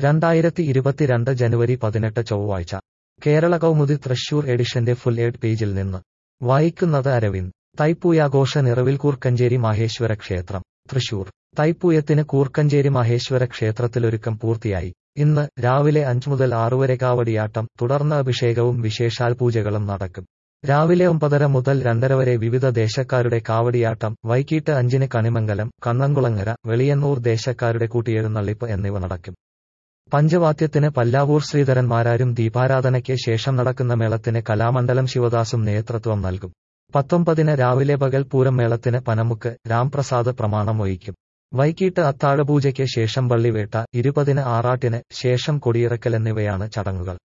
രണ്ടായിരത്തി ഇരുപത്തിരണ്ട് ജനുവരി പതിനെട്ട് ചൊവ്വാഴ്ച കേരള കൗമുദി തൃശൂർ എഡിഷന്റെ ഫുൾ എയ്ഡ് പേജിൽ നിന്ന് വായിക്കുന്നത് അരവിന്ദ് തൈപ്പൂയാഘോഷ നിറവിൽ കൂർക്കഞ്ചേരി മാഹേശ്വര ക്ഷേത്രം തൃശൂർ തൈപ്പൂയത്തിന് കൂർക്കഞ്ചേരി മാഹേശ്വര ക്ഷേത്രത്തിലൊരുക്കം പൂർത്തിയായി ഇന്ന് രാവിലെ അഞ്ചു മുതൽ ആറുവരെ കാവടിയാട്ടം തുടർന്ന് അഭിഷേകവും വിശേഷാൽ പൂജകളും നടക്കും രാവിലെ ഒമ്പതര മുതൽ രണ്ടര വരെ വിവിധ ദേശക്കാരുടെ കാവടിയാട്ടം വൈകിട്ട് അഞ്ചിന് കണിമംഗലം കണ്ണംകുളങ്ങര വെളിയന്നൂർ ദേശക്കാരുടെ കൂട്ടിയെഴുന്നള്ളിപ്പ് എന്നിവ നടക്കും പഞ്ചവാദ്യത്തിന് പല്ലാവൂർ ശ്രീധരന്മാരാരും ദീപാരാധനയ്ക്ക് ശേഷം നടക്കുന്ന മേളത്തിന് കലാമണ്ഡലം ശിവദാസും നേതൃത്വം നൽകും പത്തൊമ്പതിന് രാവിലെ പകൽ പൂരം മേളത്തിന് പനമുക്ക് രാംപ്രസാദ് പ്രമാണം വഹിക്കും വൈകിട്ട് അത്താഴപൂജയ്ക്ക് ശേഷം പള്ളിവേട്ട ഇരുപതിന് ആറാട്ടിന് ശേഷം കൊടിയിറക്കൽ എന്നിവയാണ് ചടങ്ങുകൾ